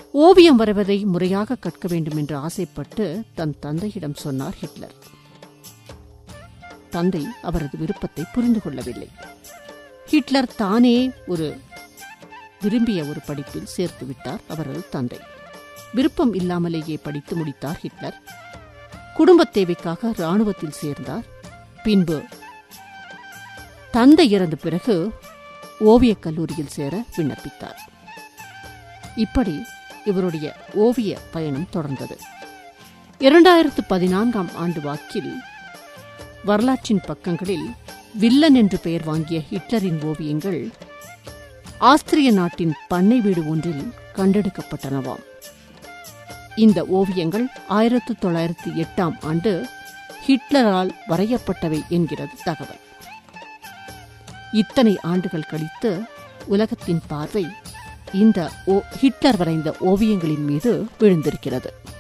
ஓவியம் வரைவதை முறையாக கற்க வேண்டும் என்று ஆசைப்பட்டு தன் தந்தையிடம் சொன்னார் ஹிட்லர் தந்தை அவரது விருப்பத்தை புரிந்து கொள்ளவில்லை ஹிட்லர் தானே ஒரு விரும்பிய ஒரு படிப்பில் சேர்த்து விட்டார் அவரது தந்தை விருப்பம் இல்லாமலேயே படித்து முடித்தார் ஹிட்லர் குடும்பத் தேவைக்காக ராணுவத்தில் சேர்ந்தார் பின்பு தந்தை இறந்த பிறகு ஓவியக் கல்லூரியில் சேர விண்ணப்பித்தார் இப்படி இவருடைய ஓவிய பயணம் தொடர்ந்தது இரண்டாயிரத்து பதினான்காம் ஆண்டு வாக்கில் வரலாற்றின் பக்கங்களில் வில்லன் என்று பெயர் வாங்கிய ஹிட்லரின் ஓவியங்கள் ஆஸ்திரிய நாட்டின் பண்ணை வீடு ஒன்றில் கண்டெடுக்கப்பட்டனவாம் இந்த ஓவியங்கள் ஆயிரத்து தொள்ளாயிரத்து எட்டாம் ஆண்டு ஹிட்லரால் வரையப்பட்டவை என்கிறது தகவல் இத்தனை ஆண்டுகள் கழித்து உலகத்தின் பார்வை இந்த ஓ- ஹிட்லர் வரைந்த ஓவியங்களின் மீது விழுந்திருக்கிறது